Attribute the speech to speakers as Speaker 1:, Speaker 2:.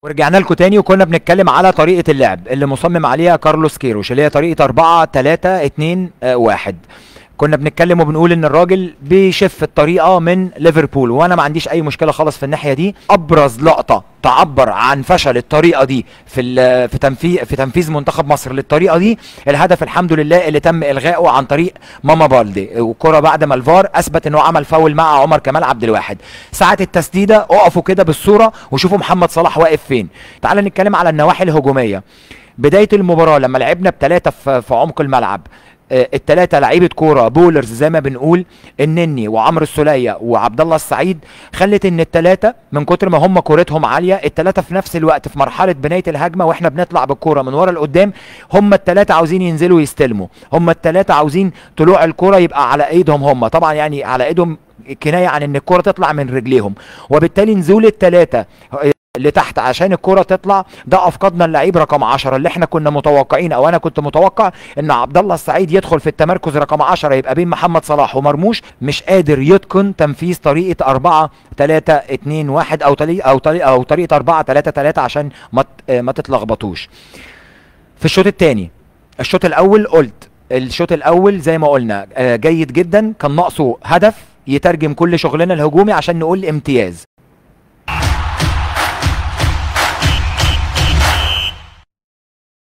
Speaker 1: ورجعنا لكم تاني وكنا بنتكلم على طريقة اللعب اللي مصمم عليها كارلوس كيروش اللي هي طريقة 4 3 2 1 كنا بنتكلم وبنقول ان الراجل بيشف الطريقه من ليفربول وانا ما عنديش اي مشكله خالص في الناحيه دي ابرز لقطه تعبر عن فشل الطريقه دي في ال- في تنفيذ في تنفيذ منتخب مصر للطريقه دي الهدف الحمد لله اللي تم الغائه عن طريق ماما بالدي والكره بعد ما الفار اثبت انه عمل فاول مع عمر كمال عبد الواحد ساعه التسديده اقفوا كده بالصوره وشوفوا محمد صلاح واقف فين تعال نتكلم على النواحي الهجوميه بدايه المباراه لما لعبنا بثلاثه في في عمق الملعب آه، التلاتة لعيبه كوره بولرز زي ما بنقول النني وعمرو السوليه وعبد الله السعيد خلت ان التلاتة من كتر ما هم كورتهم عاليه التلاتة في نفس الوقت في مرحله بنايه الهجمه واحنا بنطلع بالكوره من ورا لقدام هم التلاتة عاوزين ينزلوا يستلموا هم التلاتة عاوزين طلوع الكوره يبقى على ايدهم هم طبعا يعني على ايدهم كنايه عن ان الكوره تطلع من رجليهم وبالتالي نزول التلاتة لتحت عشان الكرة تطلع ده افقدنا اللعيب رقم 10 اللي احنا كنا متوقعين او انا كنت متوقع ان عبد الله السعيد يدخل في التمركز رقم 10 يبقى بين محمد صلاح ومرموش مش قادر يتقن تنفيذ طريقة 4 3 2 1 او طريقة او طريقة او طريقة 4 3 3 عشان ما ت- آه، ما تتلخبطوش في الشوط الثاني الشوط الاول قلت الشوط الاول زي ما قلنا آه، جيد جدا كان ناقصه هدف يترجم كل شغلنا الهجومي عشان نقول امتياز